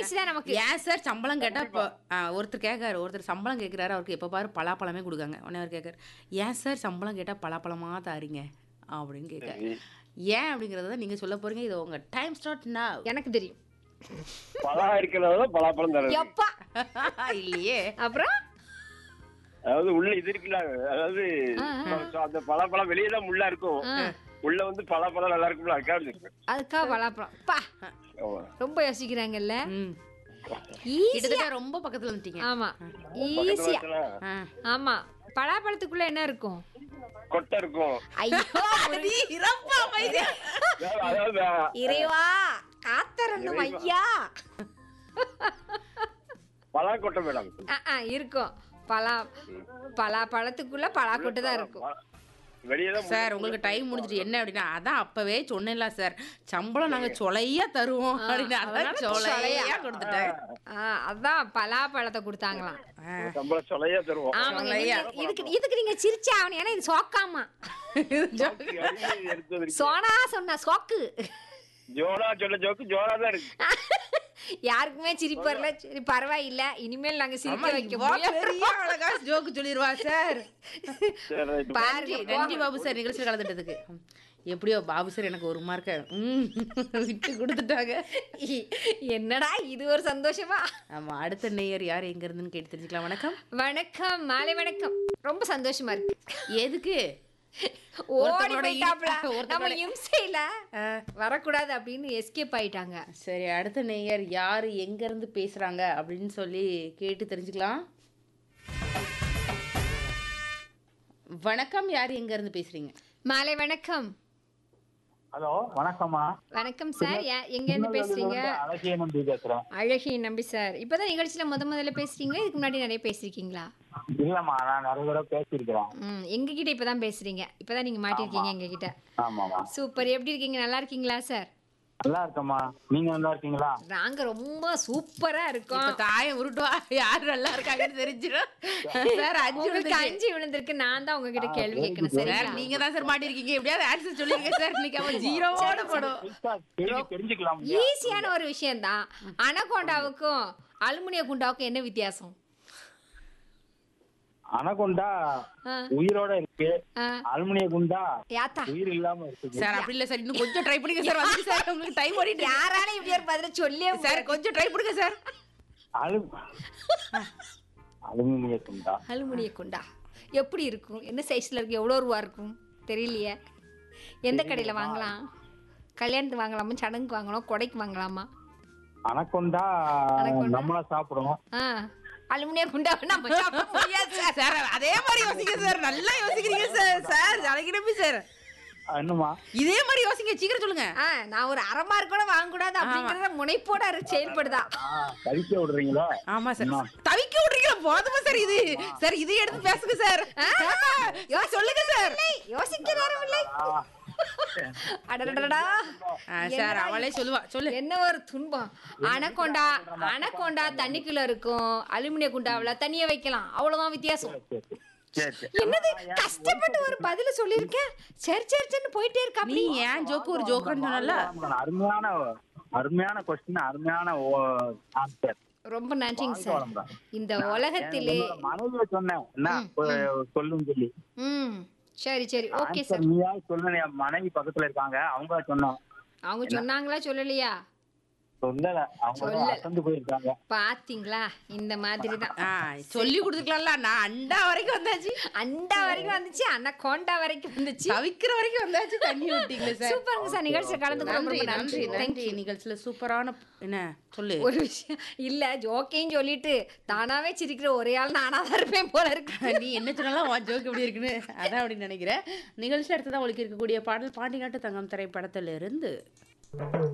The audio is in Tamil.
ஈஸி தான் நமக்கு ஏன் சார் சம்பளம் கேட்டா இப்போ ஆ, ஒருத்தர் கேட்காரு ஒருத்தர் சம்பளம் கேட்குறாரு அவருக்கு எப்போ பாரு பலாப்பழமே கொடுக்காங்க உடனே அவர் கேட்காரு ஏன் சார் சம்பளம் கேட்டால் பலாப்பழமா தாரீங்க அப்படின்னு கேட்காரு ஏன் அப்படிங்கிறத தான் நீங்கள் சொல்ல போறீங்க இது உங்க டைம் ஸ்டார்ட் நான் எனக்கு தெரியும் பழம் இருக்கிறதால பலாப்பழம் தரது எப்பா இல்லையே அப்புறம் அதாவது உள்ள இது இருக்குல்ல அதாவது அந்த பலாப்பழம் வெளியே தான் முள்ளா இருக்கும் உள்ள வந்து பலாப்பழம் நல்லா இருக்கும்ல அதுக்காக இருக்கு அதுக்கா பலாப்பழம் பா ஆமா. ரொம்ப யோசிக்கிறாங்கல்ல ம் ஈஸியா கிட்டத்தட்ட ரொம்ப பக்கத்துல வந்துட்டீங்க ஆமா பக்கத்துல ஈஸியா வச்சனா ஆ. ஆமா பலாப்பழத்துக்குள்ள என்ன இருக்கும் கொட்டை இருக்கும் ஐயோ இறப்பா பைத்தியம். அதாவது இறைவா காத்தரணும் ஐயா பலா கொட்டை மேடம் ஆ, ஆ, இருக்கும் பலா பலா பழத்துக்குள்ள பலாக்கொட்டை தான் இருக்கும் வெளியே தான் சார் உங்களுக்கு டைம் முடிஞ்சிட்டு என்ன அப்படின்னா அதான் அப்பவே சொன்னேன்ல சார் சம்பளம் நாங்க சொலையா தருவோம் அப்படின்னு அதான் சொலையா கொடுத்துட்டேன் ஆ, அதான் பலாப்பழத்தை கொடுத்தாங்களாம் சம்பளம் சொலையா தருவோம் ஆமாங்க சொல்லையா. இதுக்கு- இதுக்கு இதுக்கு நீங்க சிரிச்சே ஆகணும் ஏன்னா இது சோக்காமா எடுத்து வந்திருக்கு. சோனா சொன்னா சோக்கு ஜோரா சொல்ல ஜோக்கு ஜோரா தான் இருக்கு யாருக்குமே சிரிப்பு வரல சரி பரவாயில்ல இனிமேல் நாங்க சிரிக்க ஆமா, வைக்க இவா முடியாது பெரிய அழகா ஜோக்கு சொல்லிடுவா சார் சரி ரைட் பாருங்க நன்றி நன்றி பாபு சார் நிகழ்ச்சியில் கலந்துட்டதுக்கு எப்படியோ பாபு சார் எனக்கு ஒரு மார்க்க ம் விட்டு கொடுத்துட்டாங்க என்னடா இது ஒரு சந்தோஷமா ஆமா அடுத்த நேயர் யார் எங்க இருந்துன்னு கேட்டு தெரிஞ்சுக்கலாம் வணக்கம் வணக்கம் மாலை வணக்கம் ரொம்ப சந்தோஷமா இருக்கு எதுக்கு ஓடி ஒருத்தங்களோட போயிட்டாப்ல இ- நம்ம ஒருத்தங்களோட- இம்சையில வரக்கூடாது அப்படின்னு எஸ்கேப் ஆயிட்டாங்க சரி அடுத்த நேயர் யார் எங்க இருந்து பேசுறாங்க அப்படின்னு சொல்லி கேட்டு தெரிஞ்சுக்கலாம் வணக்கம் யார் எங்க இருந்து பேசுறீங்க மாலை வணக்கம் ஹலோ வணக்கம்மா வணக்கம் சார் யா- எங்க இருந்து பேசுறீங்க அழகிய நம்பி பேசுறேன் அழகிய நம்பி சார் இப்பதான் நிகழ்ச்சியில முத முதல்ல பேசுறீங்களா இதுக்கு முன்னாடி நிறைய பேசிருக்கீங்களா இல்லம்மா நான் நிறைய தடவை பேசியிருக்கிறேன் ம் எங்க கிட்ட இப்பதான் பேசுறீங்க இப்பதான் நீங்க மாட்டிருக்கீங்க எங்க கிட்ட ஆமாம்மா சூப்பர் எப்படி இருக்கீங்க நல்லா இருக்கீங்களா சார் நல்லா இருக்கம்மா நீங்க நல்லா இருக்கீங்களா நாங்க ரொம்ப சூப்பரா இப்ப இருக்கோம் தாயை உருட்டுவா யார் நல்லா இருக்காங்கன்னு தெரிஞ்சிடும் சார் அஞ்சு உங்களுக்கு விழுந்துச்சு. அஞ்சு விழுந்திருக்கு நான் தான் உங்ககிட்ட கேள்வி கேட்கணும் சார் சரிங்களா நீங்க தான் சார் மாட்டிருக்கீங்க எப்படியாவது ஆன்சர் சொல்லுங்க சார் இன்னைக்கு அவன் ஜீரோவோட படும் புதுசா கேள்வி தெரிஞ்சுக்கலாம் ஈஸியான ஒரு விஷயம் தான் அனகோண்டாவுக்கும் அலுமினிய குண்டாவுக்கும் என்ன வித்தியாசம் அனகொண்டா ஆ, உயிரோட இருக்கு ஆ, அலுமினிய குண்டா யாத்தா உயிர் இல்லாம இருக்குது சார் அப்படி இல்ல சார் இன்னும் கொஞ்சம் ட்ரை பண்ணுங்க சார் வந்து சார் உங்களுக்கு டைம் ஓடிட்டு இருக்கு. யாராலையும் இப்படி ஒரு பதில சொல்லியே சார் கொஞ்சம் ட்ரை பண்ணுங்க சார் அலு அலுமினிய குண்டா அலுமினிய குண்டா எப்படி இருக்கும் என்ன சைஸ்ல இருக்கு எவ்வளோ ரூபா இருக்கும் தெரியலையே எந்த கடையில் வாங்கலாம் கல்யாணத்துக்கு வாங்கலாமா சடங்குக்கு வாங்கலாம் கொடைக்கு வாங்கலாமா அனகொண்டா அனகொண்டா? நம்மளா சாப்பிடுவோம் ஆ அலுமினிய குண்டா நம்ம சாப்பிட முடியாது சார் சார் அதே மாதிரி யோசிங்க சார் நல்லா யோசிக்கிறீங்க சார் சார் அழகி நம்பி சார் என்னம்மா இதே மாதிரி யோசிங்க சீக்கிரம் சொல்லுங்க ஆ நான் ஒரு அரை மார்க் கூட வாங்கக்கூடாது அப்படிங்கறத முனைப்போட அது செயல்படுதா ஆ, கழிக்க விடுறீங்களா ஆமா சார் என்ன? தவிக்க விடுறீங்களா போதுமா சார் இது சார் இது எடுத்து பேசுங்க சார் யோ சொல்லுங்க சார் யோசிக்க நேரம் இல்லை ஆ, அடடடடா ஆ, சார் அவளே சொல்லுவா சொல்லு என்ன ஒரு துன்பம் அனகொண்டா அனகொண்டா தண்ணிக்குள்ள இருக்கும் அலுமினிய குண்டாவுல தண்ணிய வைக்கலாம் அவ்வளவுதான் வித்தியாசம் சரி, சரி சரி என்னது கஷ்டப்பட்டு ஒரு பதில சொல்லியிருக்கேன் சரி சரி சரின்னு போயிட்டே இருக்கா நீ ஏன் ஜோக்கு ஒரு ஜோக்குன்னு சொன்னல அருமையான அருமையான கொஸ்டின் அருமையான ஆன்சர் ரொம்ப நன்றிங்க சார் இந்த உலகத்திலே மனைவிய சொன்னேன் என்ன ஒரு சொல்லுன்னு சொல்லி ம் சரி சரி ஓகே ஆன்சர் சார் நீயா சொல்லு என் மனைவி பக்கத்துல இருக்காங்க அவங்க சொன்னோம் அவங்க சொன்னாங்களா சொல்லலையா சொல்லல அவங்க சொல்லல. அசந்து போயிருக்காங்க பாத்தீங்களா இந்த மாதிரி தான் ஆ சொல்லி கொடுத்துக்கலாம்ல நான் அண்டா வரைக்கும் வந்தாச்சு அண்டா வரைக்கும் வந்துச்சு அண்ணா கோண்டா வரைக்கும் வந்துச்சு தவிக்கிற வரைக்கும் வந்தாச்சு தண்ணி விட்டீங்களே சார் சூப்பருங்க சார் நிகழ்ச்சியை கலந்து நன்றி ரொம்ப நன்றி நன்றி நன்றி நிகழ்ச்சியில சூப்பரான என்ன சொல்லு ஒரு விஷயம் இல்ல ஜோக்கையும் சொல்லிட்டு தானாவே சிரிக்கிற ஒரே ஆள் நானா தான் இருப்பேன் போல இருக்கு நீ என்ன சொன்னாலும் உன் ஜோக் எப்படி இருக்குன்னு அதான் அப்படின்னு நினைக்கிறேன் நிகழ்ச்சி அடுத்ததான் உங்களுக்கு இருக்கக்கூடிய பாடல் பாண்டி நாட்டு தங்கம் திரைப்படத்துல இருந்து